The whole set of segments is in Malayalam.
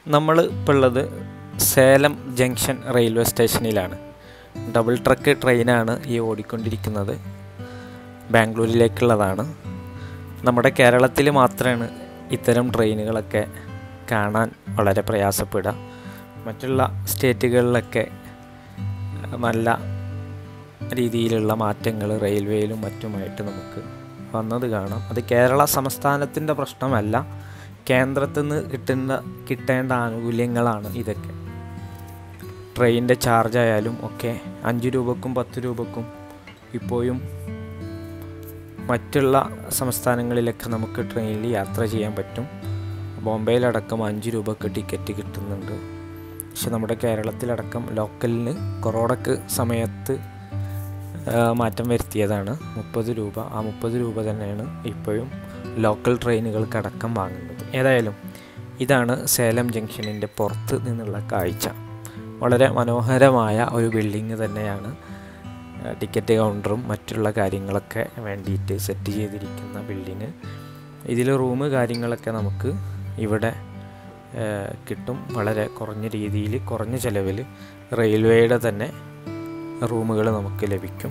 നമ്മൾ ഇപ്പോൾ ഉള്ളത് സേലം ജംഗ്ഷൻ റെയിൽവേ സ്റ്റേഷനിലാണ് ഡബിൾ ട്രക്ക് ട്രെയിനാണ് ഈ ഓടിക്കൊണ്ടിരിക്കുന്നത് ബാംഗ്ലൂരിലേക്കുള്ളതാണ് നമ്മുടെ കേരളത്തിൽ മാത്രമാണ് ഇത്തരം ട്രെയിനുകളൊക്കെ കാണാൻ വളരെ പ്രയാസപ്പെടുക മറ്റുള്ള സ്റ്റേറ്റുകളിലൊക്കെ നല്ല രീതിയിലുള്ള മാറ്റങ്ങൾ റെയിൽവേയിലും മറ്റുമായിട്ട് നമുക്ക് വന്നത് കാണാം അത് കേരള സംസ്ഥാനത്തിൻ്റെ പ്രശ്നമല്ല കേന്ദ്രത്തിൽ നിന്ന് കിട്ടുന്ന കിട്ടേണ്ട ആനുകൂല്യങ്ങളാണ് ഇതൊക്കെ ട്രെയിനിൻ്റെ ചാർജ് ആയാലും ഒക്കെ അഞ്ച് രൂപക്കും പത്ത് രൂപക്കും ഇപ്പോഴും മറ്റുള്ള സംസ്ഥാനങ്ങളിലൊക്കെ നമുക്ക് ട്രെയിനിൽ യാത്ര ചെയ്യാൻ പറ്റും ബോംബെയിലടക്കം അഞ്ച് രൂപക്ക് ടിക്കറ്റ് കിട്ടുന്നുണ്ട് പക്ഷെ നമ്മുടെ കേരളത്തിലടക്കം ലോക്കലിന് കൊറോണക്ക് സമയത്ത് ആ, മാറ്റം വരുത്തിയതാണ് മുപ്പത് രൂപ ആ മുപ്പത് രൂപ തന്നെയാണ് ഇപ്പോഴും ലോക്കൽ ട്രെയിനുകൾക്കടക്കം വാങ്ങുന്നത് ഏതായാലും ഇതാണ് സേലം ജംഗ്ഷനിൻ്റെ പുറത്ത് നിന്നുള്ള കാഴ്ച വളരെ മനോഹരമായ ഒരു ബിൽഡിങ് തന്നെയാണ് ആ, ടിക്കറ്റ് കൗണ്ടറും മറ്റുള്ള കാര്യങ്ങളൊക്കെ വേണ്ടിയിട്ട് സെറ്റ് ചെയ്തിരിക്കുന്ന ബിൽഡിങ് ഇതിൽ റൂം കാര്യങ്ങളൊക്കെ നമുക്ക് ഇവിടെ ആ, കിട്ടും വളരെ കുറഞ്ഞ രീതിയിൽ കുറഞ്ഞ ചിലവിൽ റെയിൽവേയുടെ തന്നെ റൂമുകൾ നമുക്ക് ലഭിക്കും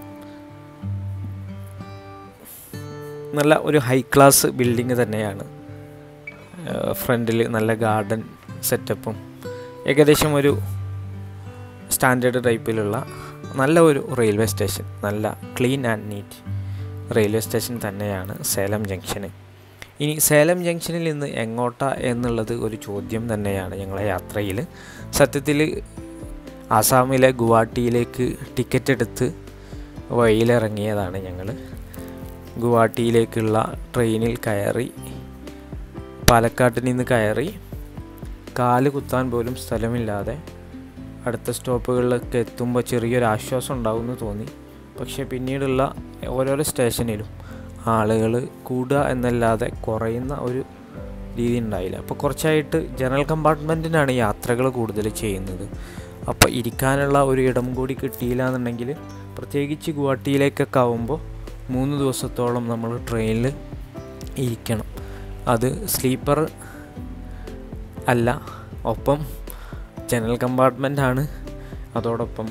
നല്ല ഒരു ഹൈ ക്ലാസ് ബിൽഡിങ് തന്നെയാണ് ഫ്രണ്ടിൽ നല്ല ഗാർഡൻ സെറ്റപ്പും ഏകദേശം ഒരു സ്റ്റാൻഡേർഡ് ടൈപ്പിലുള്ള നല്ല ഒരു റെയിൽവേ സ്റ്റേഷൻ നല്ല clean and neat railway station തന്നെയാണ് സേലം ജംഗ്ഷന് ഇനി സേലം ജംഗ്ഷനിൽ നിന്ന് എങ്ങോട്ടാ എന്നുള്ളത് ഒരു ചോദ്യം തന്നെയാണ് ഞങ്ങളെ യാത്രയിൽ സത്യത്തിൽ ആസാമിലെ ഗുവാഹട്ടിയിലേക്ക് ടിക്കറ്റ് എടുത്ത് വഴിയിലിറങ്ങിയതാണ് ഞങ്ങൾ ഗുവാഹട്ടിയിലേക്കുള്ള ട്രെയിനിൽ കയറി പാലക്കാട്ടിൽ നിന്ന് കയറി കാല് കുത്താൻ പോലും സ്ഥലമില്ലാതെ അടുത്ത സ്റ്റോപ്പുകളിലൊക്കെ എത്തുമ്പോൾ ചെറിയൊരു ആശ്വാസം ഉണ്ടാവുമെന്ന് തോന്നി പക്ഷേ പിന്നീടുള്ള ഓരോരോ സ്റ്റേഷനിലും ആളുകൾ കൂടുക എന്നല്ലാതെ കുറയുന്ന ഒരു രീതി ഉണ്ടായില്ല അപ്പോൾ കുറച്ചായിട്ട് ജനറൽ കമ്പാർട്ട്മെൻറ്റിനാണ് യാത്രകൾ കൂടുതൽ ചെയ്യുന്നത് അപ്പോൾ ഇരിക്കാനുള്ള ഒരു ഇടം കൂടി കിട്ടിയില്ല എന്നുണ്ടെങ്കിൽ പ്രത്യേകിച്ച് ഗുവാഹട്ടിയിലേക്കൊക്കെ ആവുമ്പോൾ മൂന്ന് ദിവസത്തോളം നമ്മൾ ട്രെയിനിൽ ഇരിക്കണം അത് സ്ലീപ്പർ അല്ല ഒപ്പം ജനറൽ കമ്പാർട്ട്മെൻ്റ് ആണ് അതോടൊപ്പം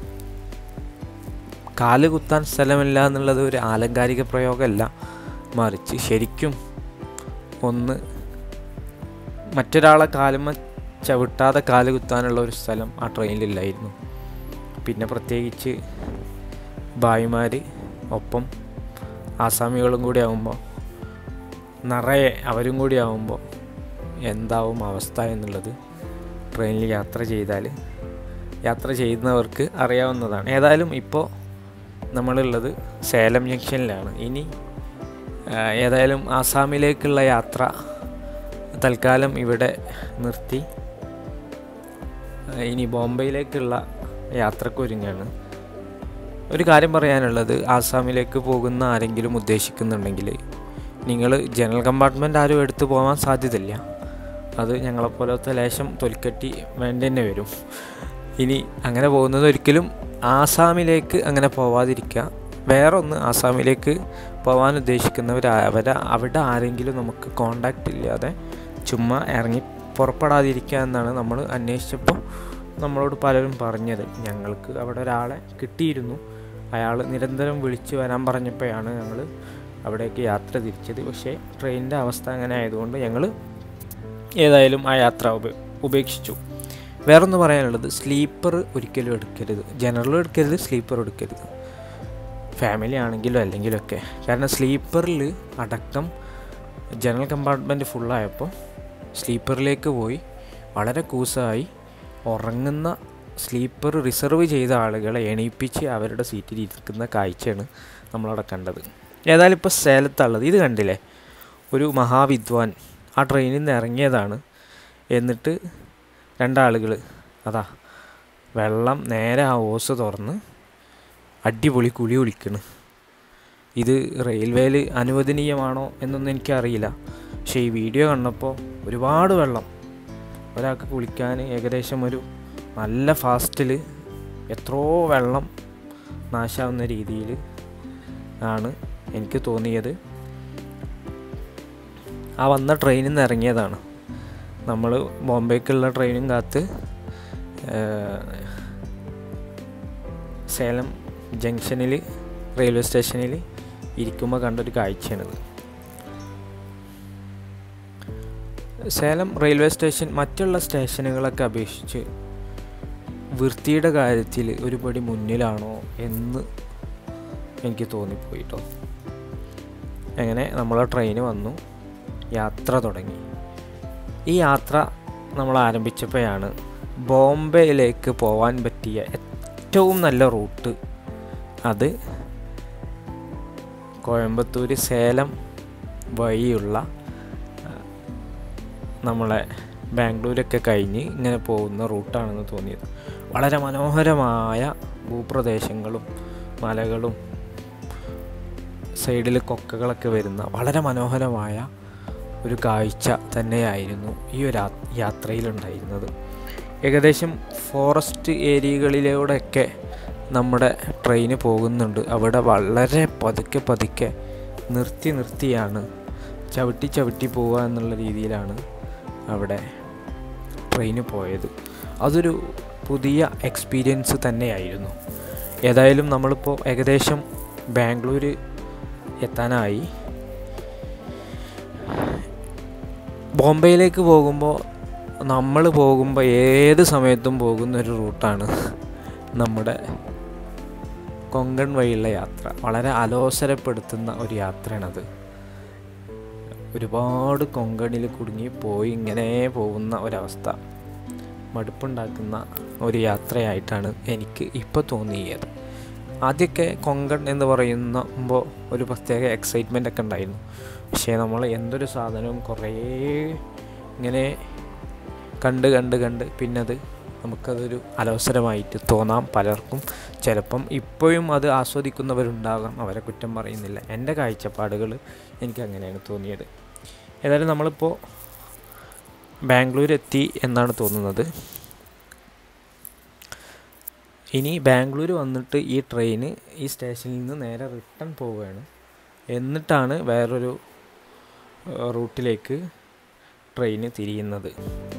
കാല് കുത്താൻ സ്ഥലമില്ല എന്നുള്ളത് ഒരു ആലങ്കാരിക പ്രയോഗമല്ല മറിച്ച് ശരിക്കും ഒന്ന് മറ്റൊരാളെ കാലുമ ചവിട്ടാതെ കാല് കുത്താനുള്ള ഒരു സ്ഥലം ആ ട്രെയിനിലില്ലായിരുന്നു പിന്നെ പ്രത്യേകിച്ച് ഭായിമാർ ഒപ്പം ആസാമികളും കൂടി ആകുമ്പോൾ നിറയെ അവരും കൂടി ആകുമ്പോൾ എന്താവും അവസ്ഥ എന്നുള്ളത് ട്രെയിനിൽ യാത്ര ചെയ്താൽ യാത്ര ചെയ്യുന്നവർക്ക് അറിയാവുന്നതാണ് ഏതായാലും ഇപ്പോൾ നമ്മളുള്ളത് സേലം ജംഗ്ഷനിലാണ് ഇനി ആ, ഏതായാലും ആസാമിലേക്കുള്ള യാത്ര തൽക്കാലം ഇവിടെ നിർത്തി ആ, ഇനി ബോംബെയിലേക്കുള്ള യാത്രക്കൊരുങ്ങാണ് ഒരു കാര്യം പറയാനുള്ളത് ആസാമിലേക്ക് പോകുന്ന ആരെങ്കിലും ഉദ്ദേശിക്കുന്നുണ്ടെങ്കിൽ നിങ്ങൾ ജനറൽ കമ്പാർട്ട്മെൻറ്റ് ആരും എടുത്തു പോകാൻ സാധ്യതയില്ല അത് ഞങ്ങളെപ്പോലത്തെ ലേശം തൊലിക്കട്ടി വേണ്ടി തന്നെ വരും ഇനി അങ്ങനെ പോകുന്നത് ഒരിക്കലും ആസാമിലേക്ക് അങ്ങനെ പോവാതിരിക്കുക വേറെ ഒന്ന് ആസാമിലേക്ക് പോകാൻ ഉദ്ദേശിക്കുന്നവർ അവരെ അവിടെ ആരെങ്കിലും നമുക്ക് കോണ്ടാക്റ്റ് ഇല്ലാതെ ചുമ്മാ ഇറങ്ങി പുറപ്പെടാതിരിക്കുക എന്നാണ് നമ്മൾ അന്വേഷിച്ചപ്പോൾ നമ്മളോട് പലരും പറഞ്ഞത് ഞങ്ങൾക്ക് അവിടെ ഒരാളെ കിട്ടിയിരുന്നു അയാൾ നിരന്തരം വിളിച്ചു വരാൻ പറഞ്ഞപ്പോഴാണ് ഞങ്ങൾ അവിടേക്ക് യാത്ര തിരിച്ചത് പക്ഷേ ട്രെയിനിൻ്റെ അവസ്ഥ അങ്ങനെ ആയതുകൊണ്ട് ഞങ്ങൾ ഏതായാലും ആ യാത്ര ഉപ ഉപേക്ഷിച്ചു വേറൊന്ന് പറയാനുള്ളത് സ്ലീപ്പർ ഒരിക്കലും എടുക്കരുത് ജനറൽ എടുക്കരുത് സ്ലീപ്പർ എടുക്കരുത് ഫാമിലി ആണെങ്കിലും അല്ലെങ്കിലും ഒക്കെ കാരണം സ്ലീപ്പറിൽ അടക്കം ജനറൽ കമ്പാർട്ട്മെൻറ്റ് ഫുള്ളായപ്പോൾ സ്ലീപ്പറിലേക്ക് പോയി വളരെ കൂസായി ഉറങ്ങുന്ന സ്ലീപ്പർ റിസർവ് ചെയ്ത ആളുകളെ എണീപ്പിച്ച് അവരുടെ സീറ്റിൽ ഇരിക്കുന്ന കാഴ്ചയാണ് നമ്മളവിടെ കണ്ടത് ഏതായാലും ഇപ്പോൾ സേലത്തുള്ളത് ഇത് കണ്ടില്ലേ ഒരു മഹാവിദ്വാൻ ആ ട്രെയിനിൽ നിന്ന് ഇറങ്ങിയതാണ് എന്നിട്ട് രണ്ടാളുകൾ അതാ വെള്ളം നേരെ ആ ഓസ് തുറന്ന് അടിപൊളി കുളി കുളിക്കണ് ഇത് റെയിൽവേയിൽ അനുവദനീയമാണോ എന്നൊന്നും എനിക്കറിയില്ല പക്ഷേ ഈ വീഡിയോ കണ്ടപ്പോൾ ഒരുപാട് വെള്ളം ഒരാൾക്ക് കുളിക്കാൻ ഏകദേശം ഒരു നല്ല ഫാസ്റ്റിൽ എത്രയോ വെള്ളം നാശാവുന്ന രീതിയിൽ ആണ് എനിക്ക് തോന്നിയത് ആ വന്ന ട്രെയിനിൽ നിന്ന് ഇറങ്ങിയതാണ് നമ്മൾ ബോംബേക്കുള്ള ട്രെയിനും കാത്ത് സേലം ജംഗ്ഷനിൽ റെയിൽവേ സ്റ്റേഷനിൽ ഇരിക്കുമ്പോൾ കണ്ടൊരു കാഴ്ചയാണിത് സേലം റെയിൽവേ സ്റ്റേഷൻ മറ്റുള്ള സ്റ്റേഷനുകളൊക്കെ അപേക്ഷിച്ച് വൃത്തിയുടെ കാര്യത്തിൽ ഒരുപടി മുന്നിലാണോ എന്ന് എനിക്ക് തോന്നിപ്പോയി കേട്ടോ അങ്ങനെ നമ്മളെ ട്രെയിൻ വന്നു യാത്ര തുടങ്ങി ഈ യാത്ര നമ്മൾ ആരംഭിച്ചപ്പോഴാണ് ബോംബെയിലേക്ക് പോകാൻ പറ്റിയ ഏറ്റവും നല്ല റൂട്ട് അത് കോയമ്പത്തൂർ സേലം വഴിയുള്ള നമ്മളെ ബാംഗ്ലൂരൊക്കെ കഴിഞ്ഞ് ഇങ്ങനെ പോകുന്ന റൂട്ടാണെന്ന് തോന്നിയത് വളരെ മനോഹരമായ ഭൂപ്രദേശങ്ങളും മലകളും സൈഡിൽ കൊക്കകളൊക്കെ വരുന്ന വളരെ മനോഹരമായ ഒരു കാഴ്ച തന്നെയായിരുന്നു ഈ ഒരു യാത്രയിലുണ്ടായിരുന്നത് ഏകദേശം ഫോറസ്റ്റ് ഏരിയകളിലൂടെയൊക്കെ നമ്മുടെ ട്രെയിന് പോകുന്നുണ്ട് അവിടെ വളരെ പതുക്കെ പതുക്കെ നിർത്തി നിർത്തിയാണ് ചവിട്ടി ചവിട്ടി പോവുക എന്നുള്ള രീതിയിലാണ് അവിടെ ട്രെയിന് പോയത് അതൊരു പുതിയ എക്സ്പീരിയൻസ് തന്നെയായിരുന്നു ഏതായാലും നമ്മളിപ്പോൾ ഏകദേശം ബാംഗ്ലൂർ എത്താനായി ബോംബെയിലേക്ക് പോകുമ്പോൾ നമ്മൾ പോകുമ്പോൾ ഏത് സമയത്തും പോകുന്ന ഒരു റൂട്ടാണ് നമ്മുടെ കൊങ്കൺ വഴിയുള്ള യാത്ര വളരെ അലോസരപ്പെടുത്തുന്ന ഒരു യാത്രയാണത് ഒരുപാട് കൊങ്കണിൽ കുടുങ്ങി പോയി ഇങ്ങനെ പോകുന്ന ഒരവസ്ഥ മടുപ്പുണ്ടാക്കുന്ന ഒരു യാത്രയായിട്ടാണ് എനിക്ക് ഇപ്പോൾ തോന്നിയത് ആദ്യമൊക്കെ കൊങ്കൺ എന്ന് പറയുമ്പോൾ ഒരു പ്രത്യേക എക്സൈറ്റ്മെൻ്റ് ഒക്കെ ഉണ്ടായിരുന്നു പക്ഷേ നമ്മൾ എന്തൊരു സാധനവും കുറേ ഇങ്ങനെ കണ്ട് കണ്ട് കണ്ട് പിന്നെ അത് നമുക്കതൊരു അലവസരമായിട്ട് തോന്നാം പലർക്കും ചിലപ്പം ഇപ്പോഴും അത് ആസ്വദിക്കുന്നവരുണ്ടാകാം അവരെ കുറ്റം പറയുന്നില്ല എൻ്റെ കാഴ്ചപ്പാടുകൾ എനിക്ക് അങ്ങനെയാണ് തോന്നിയത് ഏതായാലും നമ്മളിപ്പോൾ ബാംഗ്ലൂർ എത്തി എന്നാണ് തോന്നുന്നത് ഇനി ബാംഗ്ലൂർ വന്നിട്ട് ഈ ട്രെയിന് ഈ സ്റ്റേഷനിൽ നിന്ന് നേരെ റിട്ടേൺ പോവുകയാണ് എന്നിട്ടാണ് വേറൊരു റൂട്ടിലേക്ക് ട്രെയിന് തിരിയുന്നത്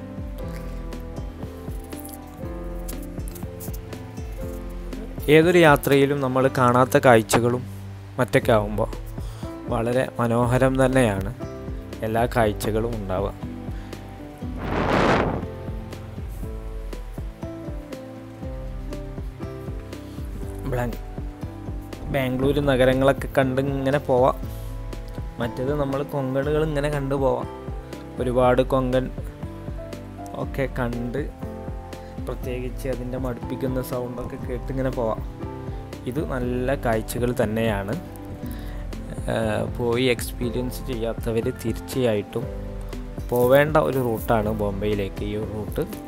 ഏതൊരു യാത്രയിലും നമ്മൾ കാണാത്ത കാഴ്ചകളും മറ്റൊക്കെ ആകുമ്പോൾ വളരെ മനോഹരം തന്നെയാണ് എല്ലാ കാഴ്ചകളും ഉണ്ടാവുക ബ്ലാങ്ക് ബാംഗ്ലൂർ നഗരങ്ങളൊക്കെ കണ്ട് ഇങ്ങനെ പോവാം മറ്റേത് നമ്മൾ കൊങ്കണുകൾ ഇങ്ങനെ കണ്ടു പോവാം ഒരുപാട് കൊങ്കൺ ഒക്കെ കണ്ട് പ്രത്യേകിച്ച് അതിൻ്റെ മടുപ്പിക്കുന്ന സൗണ്ടൊക്കെ കേട്ടിങ്ങനെ പോവാം ഇത് നല്ല കാഴ്ചകൾ തന്നെയാണ് പോയി എക്സ്പീരിയൻസ് ചെയ്യാത്തവർ തീർച്ചയായിട്ടും പോവേണ്ട ഒരു റൂട്ടാണ് ബോംബെയിലേക്ക് ഈ റൂട്ട്